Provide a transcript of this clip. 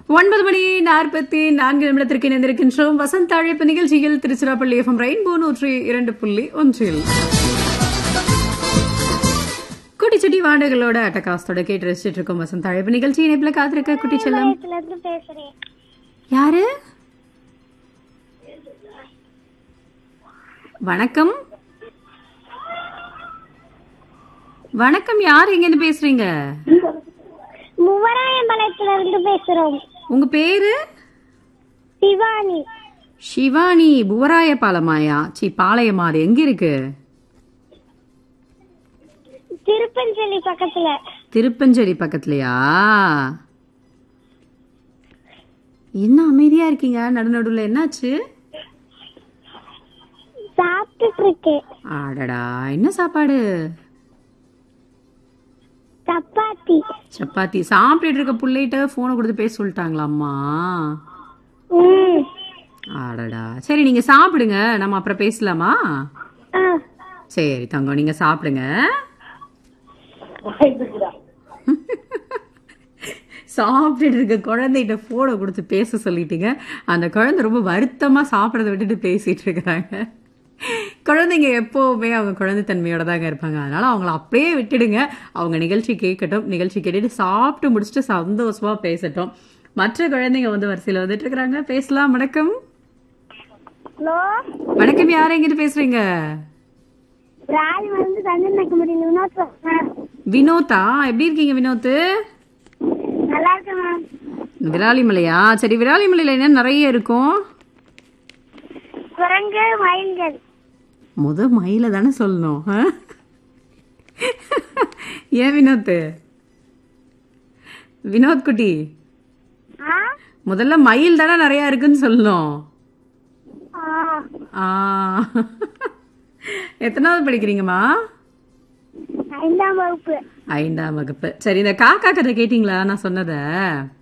ஒன்பது மணி நாற்பத்தி நான்கு நிமிடத்திற்கு இணைந்திருக்கின்றோம் வசந்த அழைப்பு நிகழ்ச்சியில் திருச்சிராப்பள்ளி எஃப்எம் ரெயின்போ நூற்றி இரண்டு புள்ளி ஒன்றில் குட்டி சுட்டி வாண்டுகளோட அட்டகாசத்தோட கேட்டு ரசிச்சிட்டு இருக்கோம் வசந்த அழைப்பு நிகழ்ச்சி இணைப்புல காத்திருக்க குட்டி செல்லம் இதுல இருந்து பேசுறேன் யாரு வணக்கம் வணக்கம் யார் எங்க இருந்து பேசுறீங்க முவராயம்பாளையத்துல இருந்து பேசுறோம் உங்க பேரு சிவானி சிவானி புவராய பாலமாயா சி பாளையமா அது எங்க இருக்கு திருப்பஞ்சலி பக்கத்துல திருப்பஞ்சேரி பக்கத்துலயா என்ன அமைதியா இருக்கீங்க நடு நடுவுல என்னாச்சு சாப்பிட்டுட்டு இருக்கேன் ஆடடா என்ன சாப்பாடு சப்பாத்தி சப்பாத்தி சாப்பிட்டுட்டு இருக்க புள்ளைகிட்ட போனை கொடுத்து பேச சொல்லிட்டாங்களா அம்மா ம் ஆடடா சரி நீங்க சாப்பிடுங்க நம்ம அப்புறம் பேசலாமா ஆ சரி தங்கம் நீங்க சாப்பிடுங்க சாப்பிட்டுட்டு இருக்க குழந்தைகிட்ட போனை கொடுத்து பேச சொல்லிட்டீங்க அந்த குழந்தை ரொம்ப வருத்தமா சாப்பிடறத விட்டுட்டு பேசிட்டு இருக்கிறாங்க குழந்தைங்க எப்போவுமே அவங்க குழந்தைத்தன்மையோட தாங்க இருப்பாங்க அதனால அவங்கள அப்படியே விட்டுடுங்க அவங்க நிகழ்ச்சி கேட்கட்டும் நிகழ்ச்சி கேட்டுட்டு சாப்பிட்டு முடிச்சுட்டு சந்தோஷமா பேசட்டும் மற்ற குழந்தைங்க வந்து வரிசையில் வந்துட்டு இருக்கிறாங்க பேசலாம் வணக்கம் ஹலோ வணக்கம் யார் எங்கிட்டு பேசுறீங்க ராணி வந்து தஞ்சனக்கு முடியும் வினோத் பேசுறேன். வினோத்தா எப்படி இருக்கீங்க வினோத்து நல்லா இருக்கேன் மேம் விராலிமலையா சரி விராலிமலையில என்ன நிறைய இருக்கும் குரங்கு மயில்கள் முத மயில தானே சொல்லணும் ஆ? ஏன் வினோத் வினோத் குட்டி ஆ முதல்ல மயில் தானே நிறைய இருக்குன்னு சொல்லணும் ஆ ஆ. எத்தனாவது படிக்கிறீங்கம்மா ஐந்தாம் வகுப்பு ஐந்தாம் வகுப்பு சரி இந்த காக்கா கதை கேட்டிங்களா நான் சொன்னதை